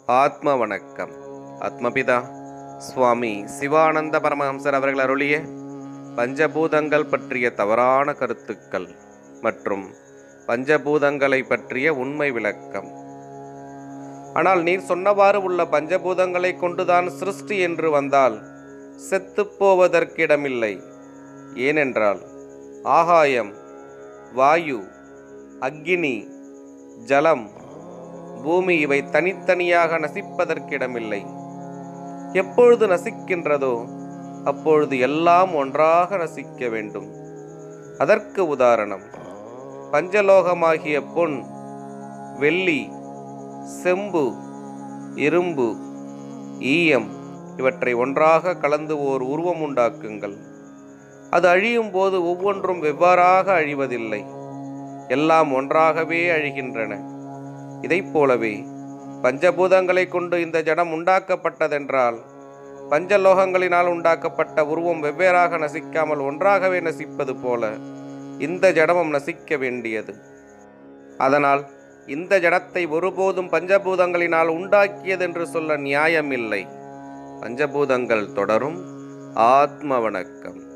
ஆத்ம வணக்கம் ஆத்மபிதா சுவாமி சிவானந்த பரமஹம்சர் அவர்கள் அருளிய பஞ்சபூதங்கள் பற்றிய தவறான கருத்துக்கள் மற்றும் பஞ்சபூதங்களை பற்றிய உண்மை விளக்கம் ஆனால் நீர் சொன்னவாறு உள்ள பஞ்சபூதங்களை கொண்டுதான் சிருஷ்டி என்று வந்தால் செத்துப் போவதற்கிடமில்லை ஏனென்றால் ஆகாயம் வாயு அக்கினி ஜலம் பூமி இவை தனித்தனியாக நசிப்பதற்கிடமில்லை எப்பொழுது நசிக்கின்றதோ அப்பொழுது எல்லாம் ஒன்றாக நசிக்க வேண்டும் அதற்கு உதாரணம் பஞ்சலோகமாகிய பொன் வெள்ளி செம்பு இரும்பு ஈயம் இவற்றை ஒன்றாக கலந்து ஓர் உருவம் உண்டாக்குங்கள் அது அழியும் போது ஒவ்வொன்றும் வெவ்வாறாக அழிவதில்லை எல்லாம் ஒன்றாகவே அழிகின்றன இதைப் போலவே பஞ்சபூதங்களை கொண்டு இந்த ஜடம் உண்டாக்கப்பட்டதென்றால் பஞ்சலோகங்களினால் உண்டாக்கப்பட்ட உருவம் வெவ்வேறாக நசிக்காமல் ஒன்றாகவே நசிப்பது போல இந்த ஜடமும் நசிக்க வேண்டியது அதனால் இந்த ஜடத்தை ஒருபோதும் பஞ்சபூதங்களினால் உண்டாக்கியதென்று சொல்ல நியாயமில்லை பஞ்சபூதங்கள் தொடரும் ஆத்ம வணக்கம்